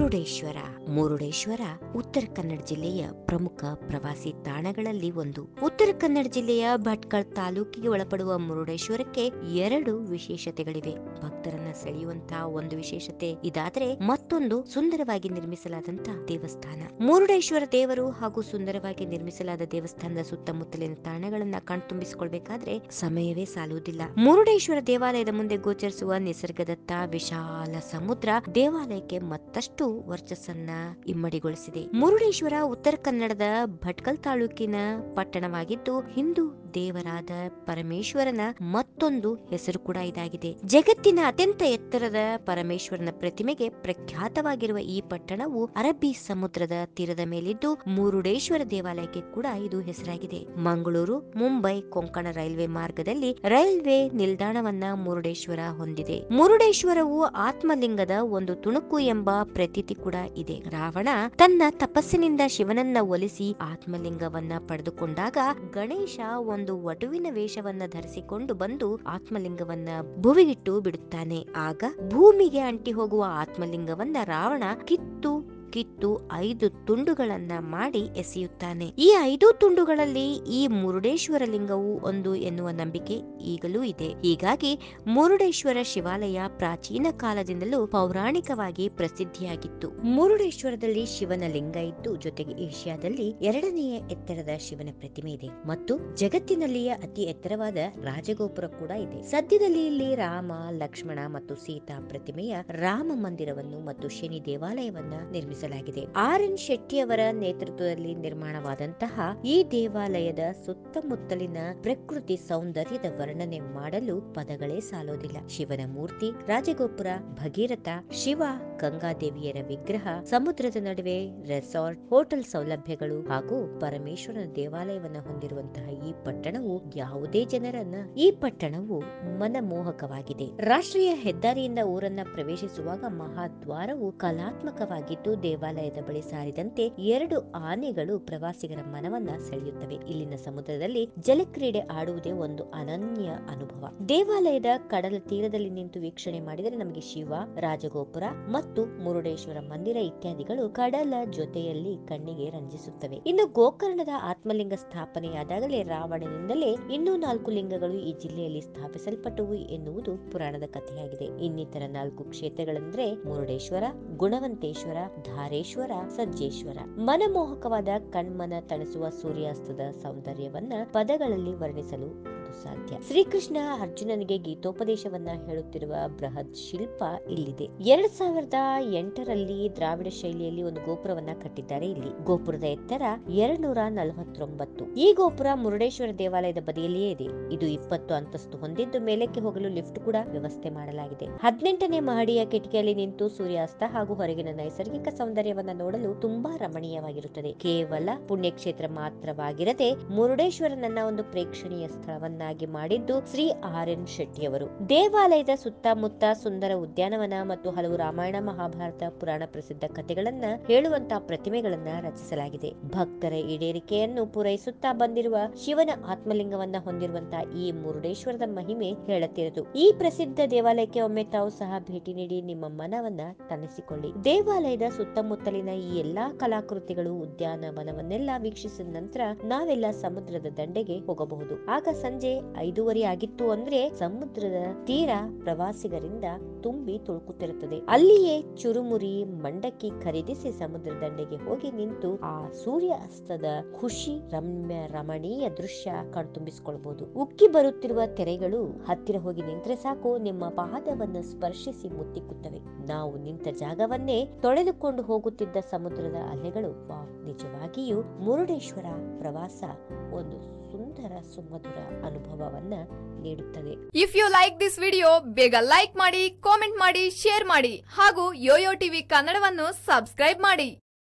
ಮುರುಡೇಶ್ವರ ಮುರುಡೇಶ್ವರ ಉತ್ತರ ಕನ್ನಡ ಜಿಲ್ಲೆಯ ಪ್ರಮುಖ ಪ್ರವಾಸಿ ತಾಣಗಳಲ್ಲಿ ಒಂದು ಉತ್ತರ ಕನ್ನಡ ಜಿಲ್ಲೆಯ ಭಟ್ಕಳ ತಾಲೂಕಿಗೆ ಒಳಪಡುವ ಮುರುಡೇಶ್ವರಕ್ಕೆ ಎರಡು ವಿಶೇಷತೆಗಳಿವೆ ಭಕ್ತರನ್ನ ಸೆಳೆಯುವಂತಹ ಒಂದು ವಿಶೇಷತೆ ಇದಾದರೆ ಮತ್ತೊಂದು ಸುಂದರವಾಗಿ ನಿರ್ಮಿಸಲಾದಂತಹ ದೇವಸ್ಥಾನ ಮುರುಡೇಶ್ವರ ದೇವರು ಹಾಗೂ ಸುಂದರವಾಗಿ ನಿರ್ಮಿಸಲಾದ ದೇವಸ್ಥಾನದ ಸುತ್ತಮುತ್ತಲಿನ ತಾಣಗಳನ್ನ ಕಣ್ತುಂಬಿಸಿಕೊಳ್ಬೇಕಾದ್ರೆ ಸಮಯವೇ ಸಾಲುವುದಿಲ್ಲ ಮುರುಡೇಶ್ವರ ದೇವಾಲಯದ ಮುಂದೆ ಗೋಚರಿಸುವ ನಿಸರ್ಗದತ್ತ ವಿಶಾಲ ಸಮುದ್ರ ದೇವಾಲಯಕ್ಕೆ ಮತ್ತಷ್ಟು ವರ್ಚಸ್ಸನ್ನ ಇಮ್ಮಡಿಗೊಳಿಸಿದೆ ಮುರುಡೇಶ್ವರ ಉತ್ತರ ಕನ್ನಡದ ಭಟ್ಕಲ್ ತಾಲೂಕಿನ ಪಟ್ಟಣವಾಗಿದ್ದು ಹಿಂದೂ ದೇವರಾದ ಪರಮೇಶ್ವರನ ಮತ್ತೊಂದು ಹೆಸರು ಕೂಡ ಇದಾಗಿದೆ ಜಗತ್ತಿನ ಅತ್ಯಂತ ಎತ್ತರದ ಪರಮೇಶ್ವರನ ಪ್ರತಿಮೆಗೆ ಪ್ರಖ್ಯಾತವಾಗಿರುವ ಈ ಪಟ್ಟಣವು ಅರಬ್ಬಿ ಸಮುದ್ರದ ತೀರದ ಮೇಲಿದ್ದು ಮುರುಡೇಶ್ವರ ದೇವಾಲಯಕ್ಕೆ ಕೂಡ ಇದು ಹೆಸರಾಗಿದೆ ಮಂಗಳೂರು ಮುಂಬೈ ಕೊಂಕಣ ರೈಲ್ವೆ ಮಾರ್ಗದಲ್ಲಿ ರೈಲ್ವೆ ನಿಲ್ದಾಣವನ್ನ ಮುರುಡೇಶ್ವರ ಹೊಂದಿದೆ ಮುರುಡೇಶ್ವರವು ಆತ್ಮಲಿಂಗದ ಒಂದು ತುಣುಕು ಎಂಬ ಪ್ರತೀತಿ ಕೂಡ ಇದೆ ರಾವಣ ತನ್ನ ತಪಸ್ಸಿನಿಂದ ಶಿವನನ್ನ ಒಲಿಸಿ ಆತ್ಮಲಿಂಗವನ್ನ ಪಡೆದುಕೊಂಡಾಗ ಗಣೇಶ ಒಂದು ವಟುವಿನ ವೇಷವನ್ನ ಧರಿಸಿಕೊಂಡು ಬಂದು ಆತ್ಮಲಿಂಗವನ್ನ ಭುವಿಗಿಟ್ಟು ಬಿಡುತ್ತಾನೆ ಆಗ ಭೂಮಿಗೆ ಅಂಟಿ ಹೋಗುವ ಆತ್ಮಲಿಂಗವನ್ನ ರಾವಣ ಕಿತ್ತು ಕಿತ್ತು ಐದು ತುಂಡುಗಳನ್ನ ಮಾಡಿ ಎಸೆಯುತ್ತಾನೆ ಈ ಐದು ತುಂಡುಗಳಲ್ಲಿ ಈ ಮುರುಡೇಶ್ವರ ಲಿಂಗವು ಒಂದು ಎನ್ನುವ ನಂಬಿಕೆ ಈಗಲೂ ಇದೆ ಹೀಗಾಗಿ ಮುರುಡೇಶ್ವರ ಶಿವಾಲಯ ಪ್ರಾಚೀನ ಕಾಲದಿಂದಲೂ ಪೌರಾಣಿಕವಾಗಿ ಪ್ರಸಿದ್ಧಿಯಾಗಿತ್ತು ಮುರುಡೇಶ್ವರದಲ್ಲಿ ಶಿವನ ಲಿಂಗ ಇದ್ದು ಜೊತೆಗೆ ಏಷ್ಯಾದಲ್ಲಿ ಎರಡನೆಯ ಎತ್ತರದ ಶಿವನ ಪ್ರತಿಮೆ ಇದೆ ಮತ್ತು ಜಗತ್ತಿನಲ್ಲಿಯೇ ಅತಿ ಎತ್ತರವಾದ ರಾಜಗೋಪುರ ಕೂಡ ಇದೆ ಸದ್ಯದಲ್ಲಿ ಇಲ್ಲಿ ರಾಮ ಲಕ್ಷ್ಮಣ ಮತ್ತು ಸೀತಾ ಪ್ರತಿಮೆಯ ರಾಮ ಮಂದಿರವನ್ನು ಮತ್ತು ಶನಿ ದೇವಾಲಯವನ್ನ ನಿರ್ಮಿಸಲಾಗಿದೆ ಆರ್ ಎನ್ ಶೆಟ್ಟಿಯವರ ನೇತೃತ್ವದಲ್ಲಿ ನಿರ್ಮಾಣವಾದಂತಹ ಈ ದೇವಾಲಯದ ಸುತ್ತಮುತ್ತಲಿನ ಪ್ರಕೃತಿ ಸೌಂದರ್ಯದ ವರ್ಣನೆ ಮಾಡಲು ಪದಗಳೇ ಸಾಲೋದಿಲ್ಲ ಶಿವನ ಮೂರ್ತಿ ರಾಜಗೋಪುರ ಭಗೀರಥ ಶಿವ ಗಂಗಾದೇವಿಯರ ವಿಗ್ರಹ ಸಮುದ್ರದ ನಡುವೆ ರೆಸಾರ್ಟ್ ಹೋಟೆಲ್ ಸೌಲಭ್ಯಗಳು ಹಾಗೂ ಪರಮೇಶ್ವರನ ದೇವಾಲಯವನ್ನ ಹೊಂದಿರುವಂತಹ ಈ ಪಟ್ಟಣವು ಯಾವುದೇ ಜನರನ್ನ ಈ ಪಟ್ಟಣವು ಮನಮೋಹಕವಾಗಿದೆ ರಾಷ್ಟ್ರೀಯ ಹೆದ್ದಾರಿಯಿಂದ ಊರನ್ನ ಪ್ರವೇಶಿಸುವಾಗ ಮಹಾದ್ವಾರವು ಕಲಾತ್ಮಕವಾಗಿದ್ದು ದೇವಾಲಯದ ಬಳಿ ಸಾರಿದಂತೆ ಎರಡು ಆನೆಗಳು ಪ್ರವಾಸಿಗರ ಮನವನ್ನ ಸೆಳೆಯುತ್ತವೆ ಇಲ್ಲಿನ ಸಮುದ್ರದಲ್ಲಿ ಜಲಕ್ರೀಡೆ ಆಡುವುದೇ ಒಂದು ಅನನ್ಯ ಅನುಭವ ದೇವಾಲಯದ ಕಡಲ ತೀರದಲ್ಲಿ ನಿಂತು ವೀಕ್ಷಣೆ ಮಾಡಿದರೆ ನಮಗೆ ಶಿವ ರಾಜಗೋಪುರ ಮತ್ತು ಮುರುಡೇಶ್ವರ ಮಂದಿರ ಇತ್ಯಾದಿಗಳು ಕಡಲ ಜೊತೆಯಲ್ಲಿ ಕಣ್ಣಿಗೆ ರಂಜಿಸುತ್ತವೆ ಇನ್ನು ಗೋಕರ್ಣದ ಆತ್ಮಲಿಂಗ ಸ್ಥಾಪನೆಯಾದಾಗಲೇ ರಾವಣನಿಂದಲೇ ಇನ್ನೂ ನಾಲ್ಕು ಲಿಂಗಗಳು ಈ ಜಿಲ್ಲೆಯಲ್ಲಿ ಸ್ಥಾಪಿಸಲ್ಪಟ್ಟವು ಎನ್ನುವುದು ಪುರಾಣದ ಕಥೆಯಾಗಿದೆ ಇನ್ನಿತರ ನಾಲ್ಕು ಕ್ಷೇತ್ರಗಳೆಂದ್ರೆ ಮುರುಡೇಶ್ವರ ಗುಣವಂತೇಶ್ವರ ಧಾರೇಶ್ವರ ಸಜ್ಜೇಶ್ವರ ಮನಮೋಹಕವಾದ ಕಣ್ಮನ ತಣಿಸುವ ಸೂರ್ಯಾಸ್ತದ ಸೌಂದರ್ಯವನ್ನ ಪದಗಳಲ್ಲಿ ವರ್ಣಿಸಲು ಇದು ಸಾಧ್ಯ ಶ್ರೀಕೃಷ್ಣ ಅರ್ಜುನನಿಗೆ ಗೀತೋಪದೇಶವನ್ನ ಹೇಳುತ್ತಿರುವ ಬೃಹತ್ ಶಿಲ್ಪ ಇಲ್ಲಿದೆ ಎರಡ್ ಸಾವಿರದ ಎಂಟರಲ್ಲಿ ದ್ರಾವಿಡ ಶೈಲಿಯಲ್ಲಿ ಒಂದು ಗೋಪುರವನ್ನ ಕಟ್ಟಿದ್ದಾರೆ ಇಲ್ಲಿ ಗೋಪುರದ ಎತ್ತರ ಎರಡ್ ನೂರ ನಲವತ್ತೊಂಬತ್ತು ಈ ಗೋಪುರ ಮುರುಡೇಶ್ವರ ದೇವಾಲಯದ ಬದಿಯಲ್ಲಿಯೇ ಇದೆ ಇದು ಇಪ್ಪತ್ತು ಅಂತಸ್ತು ಹೊಂದಿದ್ದು ಮೇಲಕ್ಕೆ ಹೋಗಲು ಲಿಫ್ಟ್ ಕೂಡ ವ್ಯವಸ್ಥೆ ಮಾಡಲಾಗಿದೆ ಹದಿನೆಂಟನೇ ಮಹಡಿಯ ಕಿಟಕಿಯಲ್ಲಿ ನಿಂತು ಸೂರ್ಯಾಸ್ತ ಹಾಗೂ ಹೊರಗಿನ ನೈಸರ್ಗಿಕ ಸೌಂದರ್ಯವನ್ನ ನೋಡಲು ತುಂಬಾ ರಮಣೀಯವಾಗಿರುತ್ತದೆ ಕೇವಲ ಪುಣ್ಯಕ್ಷೇತ್ರ ಮಾತ್ರವಾಗಿರದೆ ಮುರುಡೇಶ್ವರನನ್ನ ಒಂದು ಪ್ರೇಕ್ಷಣೀಯ ಸ್ಥಳವನ್ನಾಗಿ ಮಾಡಿದ್ದು ಶ್ರೀ ಆರ್ ಎನ್ ಶೆಟ್ಟಿಯವರು ದೇವಾಲಯದ ಸುತ್ತಮುತ್ತ ಸುಂದರ ಉದ್ಯಾನವನ ಮತ್ತು ಹಲವು ರಾಮಾಯಣ ಮಹಾಭಾರತ ಪುರಾಣ ಪ್ರಸಿದ್ಧ ಕಥೆಗಳನ್ನ ಹೇಳುವಂತಹ ಪ್ರತಿಮೆಗಳನ್ನ ರಚಿಸಲಾಗಿದೆ ಭಕ್ತರ ಈಡೇರಿಕೆಯನ್ನು ಪೂರೈಸುತ್ತಾ ಬಂದಿರುವ ಶಿವನ ಆತ್ಮಲಿಂಗವನ್ನ ಹೊಂದಿರುವಂತಹ ಈ ಮುರುಡೇಶ್ವರದ ಮಹಿಮೆ ಹೇಳುತ್ತಿರದು ಈ ಪ್ರಸಿದ್ಧ ದೇವಾಲಯಕ್ಕೆ ಒಮ್ಮೆ ತಾವು ಸಹ ಭೇಟಿ ನೀಡಿ ನಿಮ್ಮ ಮನವನ್ನ ತಣಿಸಿಕೊಳ್ಳಿ ದೇವಾಲಯದ ಸುತ್ತಮುತ್ತಲಿನ ಈ ಎಲ್ಲಾ ಕಲಾಕೃತಿಗಳು ಉದ್ಯಾನವನವನ್ನೆಲ್ಲ ವೀಕ್ಷಿಸಿದ ನಂತರ ನಾವೆಲ್ಲ ಸಮುದ್ರದ ದಂಡೆಗೆ ಹೋಗಬಹುದು ಆಗ ಸಂಜೆ ಐದೂವರೆ ಆಗಿತ್ತು ಅಂದ್ರೆ ಸಮುದ್ರದ ತೀರ ಪ್ರವಾಸಿಗರಿಂದ ತುಂಬಿ ತುಳುಕುತ್ತಿರುತ್ತದೆ ಅಲ್ಲಿಯೇ ಚುರುಮುರಿ ಮಂಡಕ್ಕಿ ಖರೀದಿಸಿ ಸಮುದ್ರ ದಂಡೆಗೆ ಹೋಗಿ ನಿಂತು ಆ ಸೂರ್ಯ ಅಸ್ತದ ಖುಷಿ ರಮ್ಯ ರಮಣೀಯ ದೃಶ್ಯ ಕಣ್ತುಂಬಿಸಿಕೊಳ್ಬಹುದು ಉಕ್ಕಿ ಬರುತ್ತಿರುವ ತೆರೆಗಳು ಹತ್ತಿರ ಹೋಗಿ ನಿಂತ್ರೆ ಸಾಕು ನಿಮ್ಮ ಪಾದವನ್ನು ಸ್ಪರ್ಶಿಸಿ ಮುತ್ತಿಕ್ಕುತ್ತವೆ ನಾವು ನಿಂತ ಜಾಗವನ್ನೇ ತೊಳೆದುಕೊಂಡು ಹೋಗುತ್ತಿದ್ದ ಸಮುದ್ರದ ಅಲೆಗಳು ವಾವ್ ನಿಜವಾಗಿಯೂ ಮುರುಡೇಶ್ವರ ಪ್ರವಾಸ ಒಂದು ಸುಂದರ ಸುಮಧುರ ಅನುಭವವನ್ನ ನೀಡುತ್ತದೆ if you like this video ಬೇಗ ಲೈಕ್ ಮಾಡಿ ಕಾಮೆಂಟ್ ಮಾಡಿ ಶೇರ್ ಮಾಡಿ ಹಾಗೂ ಯೋಯೋ ಟಿವಿ ಕನ್ನಡವನ್ನು ಸಬ್ಸ್ಕ್ರೈಬ್ ಮಾಡಿ